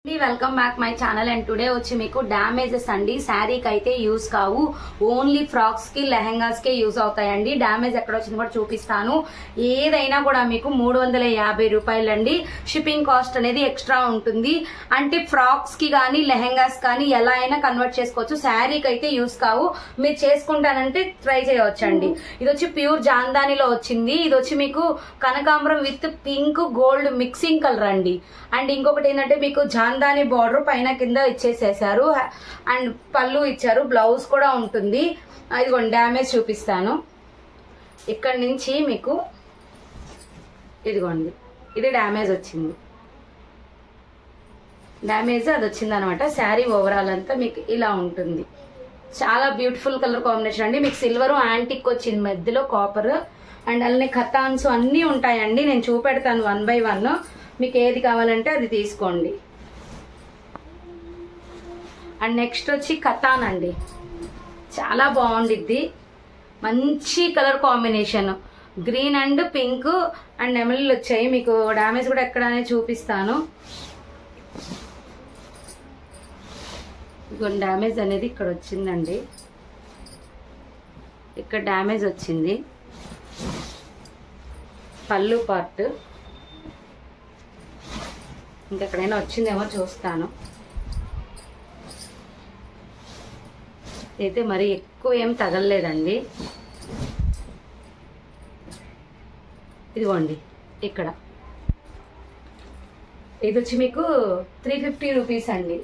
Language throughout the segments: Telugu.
welcome back my channel and today వచ్చి మీకు డ్యామేజెస్ అండి శారీకి అయితే యూజ్ కావు ఓన్లీ ఫ్రాక్స్ కి లెహెంగాస్ కే యూజ్ అవుతాయండి డ్యామేజ్ ఎక్కడ వచ్చింది కూడా చూపిస్తాను ఏదైనా కూడా మీకు మూడు వందల యాభై రూపాయలండి షిప్పింగ్ కాస్ట్ అనేది ఎక్స్ట్రా ఉంటుంది అంటే ఫ్రాక్స్ కి కానీ లెహెంగాస్ కానీ ఎలా అయినా కన్వర్ట్ చేసుకోవచ్చు శారీకి అయితే యూజ్ కావు మీరు చేసుకుంటానంటే ట్రై చేయవచ్చండి ఇది వచ్చి ప్యూర్ జాందానిలో వచ్చింది ఇది వచ్చి మీకు కనకాంబరం with pink gold mixing colour అండి అండ్ ఇంకొకటి ఏంటంటే మీకు జాందాని బార్డర్ పైన కింద ఇచ్చేసేసారు అండ్ పళ్ళు ఇచ్చారు బ్లౌజ్ కూడా ఉంటుంది ఇదిగోండి డ్యామేజ్ చూపిస్తాను ఇక్కడ నుంచి మీకు ఇదిగోండి ఇది డ్యామేజ్ వచ్చింది డ్యామేజ్ అది వచ్చింది అనమాట శారీ ఓవరాల్ అంతా మీకు ఇలా ఉంటుంది చాలా బ్యూటిఫుల్ కలర్ కాంబినేషన్ అండి మీకు సిల్వర్ యాంటిక్ వచ్చింది మధ్యలో కాపర్ అండ్ అలానే ఖతాన్స్ అన్నీ ఉంటాయండి నేను చూపెడతాను వన్ బై వన్ మీకు ఏది కావాలంటే అది తీసుకోండి అండ్ నెక్స్ట్ వచ్చి కథాన్ అండి చాలా బాగుండిద్ది మంచి colour combination green and pink and ఎమల్ వచ్చాయి మీకు డ్యామేజ్ కూడా ఎక్కడ అనేది చూపిస్తాను ఇదిగోండి డ్యామేజ్ అనేది ఇక్కడ వచ్చిందండి ఇక్కడ డ్యామేజ్ వచ్చింది పళ్ళు పార్ట్ ఇంకెక్కడైనా వచ్చిందేమో చూస్తాను అయితే మరి ఎక్కువ ఏం తగలలేదండి ఇదిగోండి ఇక్కడ ఇది వచ్చి మీకు త్రీ ఫిఫ్టీ రూపీస్ అండి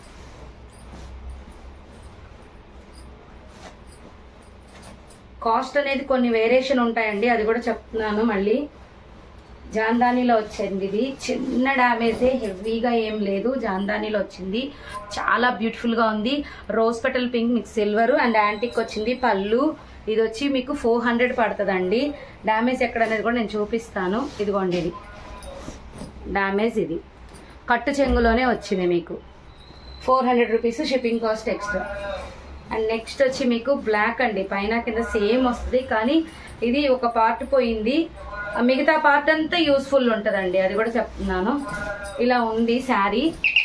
కాస్ట్ అనేది కొన్ని వేరియేషన్ ఉంటాయండి అది కూడా చెప్తున్నాను మళ్ళీ జాందానీలో వచ్చింది ఇది చిన్న డ్యామేజే హెవీగా ఏం లేదు జాందానీలో వచ్చింది చాలా బ్యూటిఫుల్గా ఉంది రోజ్ పెటల్ పింక్ మీకు సిల్వర్ అండ్ యాంటిక్ వచ్చింది పళ్ళు ఇది వచ్చి మీకు ఫోర్ హండ్రెడ్ పడుతుందండి డ్యామేజ్ ఎక్కడ అనేది కూడా నేను చూపిస్తాను ఇదిగోండి ఇది డ్యామేజ్ ఇది కట్టు చెంగులోనే వచ్చింది మీకు four hundred rupees shipping cost extra and next వచ్చి మీకు బ్లాక్ అండి పైన కింద సేమ్ వస్తుంది కానీ ఇది ఒక పార్ట్ పోయింది ఆ మిగతా పార్ట్ అంతా యూస్ఫుల్ ఉంటుందండి అది కూడా చెప్తున్నాను ఇలా ఉంది శారీ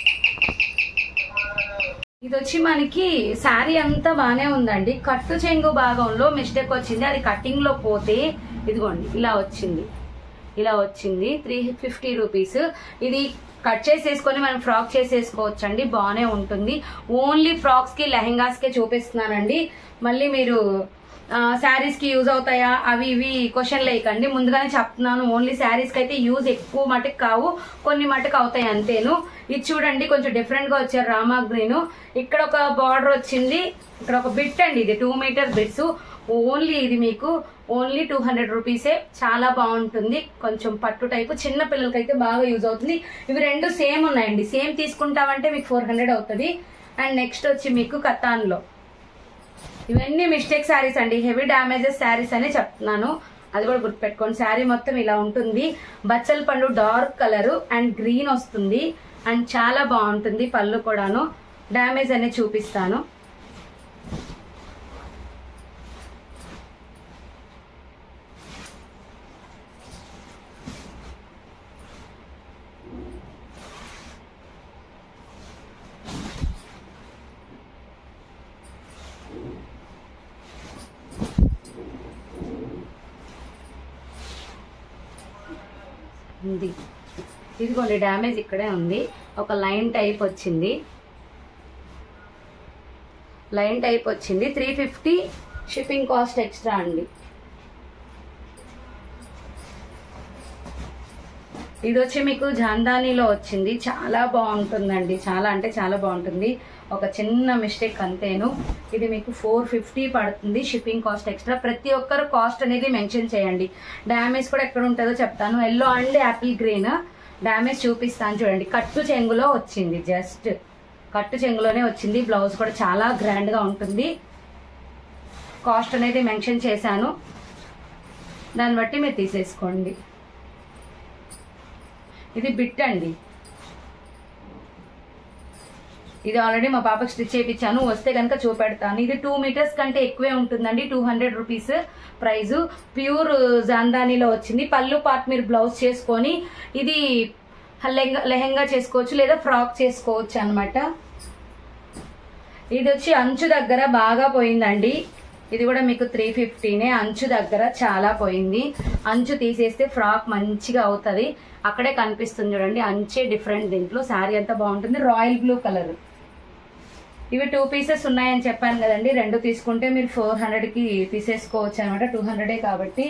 ఇది వచ్చి మనకి శారీ అంతా బాగానే ఉందండి కట్టు చెంగు భాగంలో మిస్టేక్ వచ్చింది అది కటింగ్ లో పోతే ఇదిగోండి ఇలా వచ్చింది ఇలా వచ్చింది త్రీ ఫిఫ్టీ రూపీస్ ఇది కట్ చేసేసుకొని మనం ఫ్రాక్ చేసేసుకోవచ్చు అండి బాగానే ఉంటుంది ఓన్లీ ఫ్రాక్స్ కి లెహెంగాస్ కి చూపిస్తున్నానండి మళ్ళీ మీరు శారీస్ కి యూజ్ అవుతాయా అవి ఇవి క్వశ్చన్ లేకండి ముందుగానే చెప్తున్నాను ఓన్లీ శారీస్ కి అయితే యూజ్ ఎక్కువ మటుకు కావు కొన్ని మటుకు అవుతాయి అంతేను ఇది చూడండి కొంచెం డిఫరెంట్ గా వచ్చారు రామా గ్రీన్ ఇక్కడ ఒక బార్డర్ వచ్చింది ఇక్కడ ఒక బిట్ అండి ఇది టూ మీటర్ బిట్స్ ఓన్లీ ఇది మీకు ఓన్లీ టూ హండ్రెడ్ రూపీసే చాలా బాగుంటుంది కొంచెం పట్టు టైపు చిన్న పిల్లలకైతే బాగా యూజ్ అవుతుంది ఇవి రెండు సేమ్ ఉన్నాయండి సేమ్ తీసుకుంటామంటే మీకు ఫోర్ హండ్రెడ్ అవుతుంది అండ్ నెక్స్ట్ వచ్చి మీకు కతాన్లో ఇవన్నీ మిస్టేక్ శారీస్ అండి హెవీ డ్యామేజెస్ శారీస్ అని చెప్తున్నాను అది కూడా గుర్తుపెట్టుకోండి శారీ మొత్తం ఇలా ఉంటుంది బచ్చల పండు డార్క్ కలర్ అండ్ గ్రీన్ వస్తుంది అండ్ చాలా బాగుంటుంది పళ్ళు కూడాను డ్యామేజ్ అనేది చూపిస్తాను ఉంది ఇదిగోండి డ్యామేజ్ ఇక్కడే ఉంది ఒక లైన్ టైప్ వచ్చింది లైన్ టైప్ వచ్చింది three fifty shipping cost extra అండి ఇది వచ్చి మీకు జాందానీలో వచ్చింది చాలా బాగుంటుందండి చాలా అంటే చాలా బాగుంటుంది ఒక చిన్న మిస్టేక్ అంతేను ఇది మీకు ఫోర్ ఫిఫ్టీ పడుతుంది షిప్పింగ్ కాస్ట్ ఎక్స్ట్రా ప్రతి ఒక్కరు కాస్ట్ అనేది మెన్షన్ చేయండి డ్యామేజ్ కూడా ఎక్కడ ఉంటుందో చెప్తాను yellow and apple green damage చూపిస్తాను చూడండి కట్టు చెంగులో వచ్చింది జస్ట్ కట్టు చెంగులోనే వచ్చింది బ్లౌజ్ కూడా చాలా గ్రాండ్గా ఉంటుంది కాస్ట్ అనేది మెన్షన్ చేశాను దాన్ని బట్టి మీరు తీసేసుకోండి ఇది బిట్ అండి ఇది ఆల్రెడీ మా పాపకి స్టిచ్ చేయించాను వస్తే కనుక చూపెడతాను ఇది టూ మీటర్స్ కంటే ఎక్కువే ఉంటుందండి two hundred rupees price pure జాందానీలో వచ్చింది పళ్ళు పార్ట్ మీరు బ్లౌజ్ చేసుకొని ఇది లెహంగా లెహంగా చేసుకోవచ్చు లేదా ఫ్రాక్ చేసుకోవచ్చు అన్నమాట ఇది వచ్చి అంచు దగ్గర బాగా పోయిందండి ఇది కూడా మీకు త్రీ ఫిఫ్టీనే అంచు దగ్గర చాలా పోయింది అంచు తీసేస్తే ఫ్రాక్ మంచిగా అవుతుంది అక్కడే కనిపిస్తుంది చూడండి అంచే డిఫరెంట్ దీంట్లో శారీ అంతా బాగుంటుంది రాయల్ బ్లూ కలర్ ఇవి టూ పీసెస్ ఉన్నాయని చెప్పాను కదండి రెండు తీసుకుంటే మీరు ఫోర్ హండ్రెడ్కి తీసేసుకోవచ్చు అనమాట టూ హండ్రెడే కాబట్టి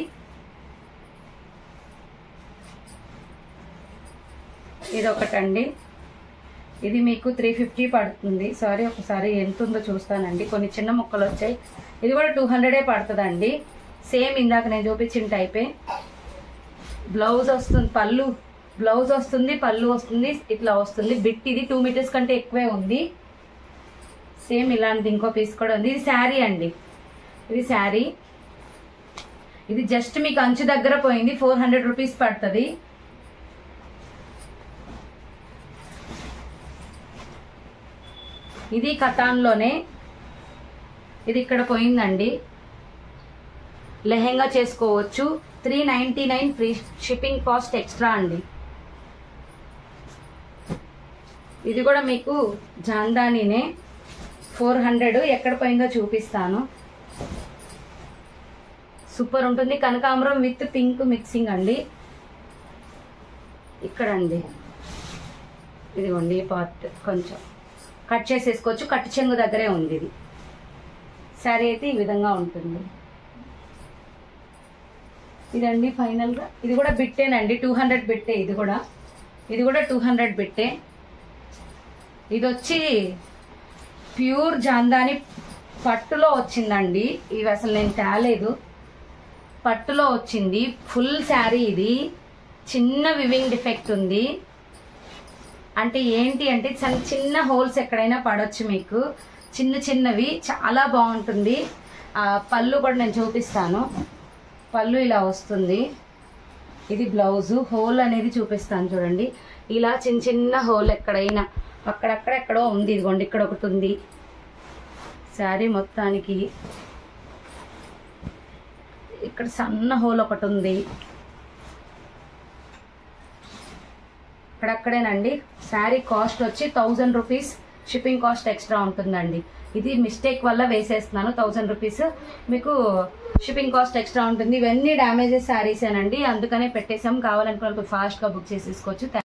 ఇది ఒకటండి ఇది మీకు త్రీ ఫిఫ్టీ పడుతుంది సారీ ఒకసారి ఎంత ఉందో చూస్తానండి కొన్ని చిన్న ముక్కలు వచ్చాయి ఇది కూడా టూ హండ్రెడే పడుతుందండి సేమ్ ఇందాక నేను చూపించిన టైపే బ్లౌజ్ వస్తుంది పళ్ళు బ్లౌజ్ వస్తుంది పళ్ళు వస్తుంది ఇట్లా వస్తుంది బిట్ ఇది టూ మీటర్స్ కంటే ఎక్కువే ఉంది సేమ్ ఇలాంటిది ఇంకో పీస్ కూడా ఉంది ఇది శారీ అండి ఇది శారీ ఇది జస్ట్ మీకు అంచు దగ్గర పోయింది ఫోర్ హండ్రెడ్ రూపీస్ పడుతుంది ఇది కథాన్లోనే ఇది ఇక్కడ పోయిందండి లెహెంగా చేసుకోవచ్చు three ninety nine free shipping cost extra అండి ఇది కూడా మీకు జాందానీనే ఫోర్ హండ్రెడ్ ఎక్కడ పోయిందో చూపిస్తాను సూపర్ ఉంటుంది కనకాంబరం విత్ పింక్ మిక్సింగ్ అండి ఇక్కడ అండి ఇదిగోండి ఈ పార్ట్ కొంచెం కట్ చేసేసుకోవచ్చు కట్టు చెంగు దగ్గరే ఉంది ఇది శారీ అయితే ఈ విధంగా ఉంటుంది ఇదండి ఫైనల్గా ఇది కూడా బిట్టేనండి టూ హండ్రెడ్ బిట్టే ఇది కూడా ఇది కూడా టూ హండ్రెడ్ బిట్టే ఇది వచ్చి ప్యూర్ జాందాని పట్టులో వచ్చిందండి ఇవి అసలు నేను తేలేదు పట్టులో వచ్చింది ఫుల్ శారీ ఇది చిన్న వివింగ్ డిఫెక్ట్ ఉంది అంటే ఏంటి అంటే చిన్న చిన్న హోల్స్ ఎక్కడైనా పడవచ్చు మీకు చిన్న చిన్నవి చాలా బాగుంటుంది ఆ పళ్ళు కూడా నేను చూపిస్తాను పళ్ళు ఇలా వస్తుంది ఇది బ్లౌజు హోల్ అనేది చూపిస్తాను చూడండి ఇలా చిన్న చిన్న హోల్ ఎక్కడైనా అక్కడక్కడ ఎక్కడో ఉంది ఇదిగోండి ఇక్కడ ఒకటి ఉంది శారీ మొత్తానికి ఇక్కడ సన్న హోల్ ఒకటి ఉంది అక్కడక్కడేనండి శారీ కాస్ట్ వచ్చి thousand rupees shipping cost extra ఉంటుందండి ఇది మిస్టేక్ వల్ల వేసేస్తున్నాను థౌజండ్ రూపీస్ మీకు షిప్పింగ్ కాస్ట్ ఎక్స్ట్రా ఉంటుంది ఇవన్నీ డ్యామేజెస్ శారీసేనండి అందుకనే పెట్టేసాం కావాలనుకున్న ఫాస్ట్గా బుక్ చేసేసుకోవచ్చు